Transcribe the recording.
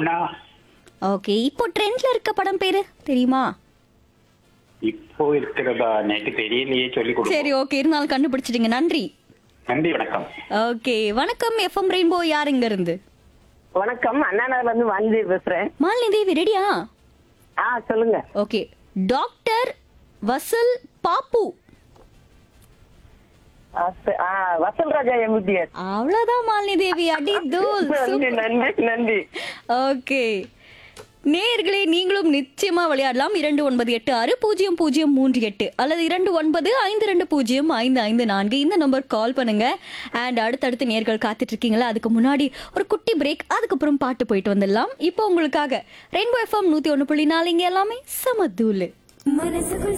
Guna okay இப்போ ட்ரெண்ட்ல இருக்க படம் பேரு தெரியுமா இப்போ இருக்கிறதா எனக்கு தெரியலையே சொல்லி கொடுங்க சரி ஓகே இருந்தாலும் கண்டுபிடிச்சிட்டீங்க நன்றி நன்றி வணக்கம் ஓகே வணக்கம் எஃப்எம் ரெயின்போ யார் இங்க இருந்து வணக்கம் அண்ணா நகர்ல இருந்து வாந்தி பேசுறேன் மாலினி தேவி ரெடியா ஆ சொல்லுங்க ஓகே டாக்டர் வசல் பாப்பு ஆ, ச- ஆ, வசல் ராஜா எம்பிபிஎஸ் அவ்வளவுதான் மாலினி தேவி அடி தூள் நன்றி நன்றி நன்றி ஓகே நேர்களே நீங்களும் நிச்சயமா விளையாடலாம் இரண்டு ஒன்பது எட்டு ஆறு பூஜ்ஜியம் பூஜ்ஜியம் மூன்று எட்டு அல்லது இரண்டு ஒன்பது ஐந்து ரெண்டு பூஜ்ஜியம் ஐந்து ஐந்து நான்கு இந்த நம்பர் கால் பண்ணுங்க அண்ட் அடுத்தடுத்து நேர்கள் காத்துட்டு இருக்கீங்களா அதுக்கு முன்னாடி ஒரு குட்டி பிரேக் அதுக்கப்புறம் பாட்டு போயிட்டு வந்துடலாம் இப்போ உங்களுக்காக ரெயின்போ எஃப்எம் நூத்தி ஒன்று புள்ளி நாலு இங்க எல்லாமே சமதூலு மனசுக்குள்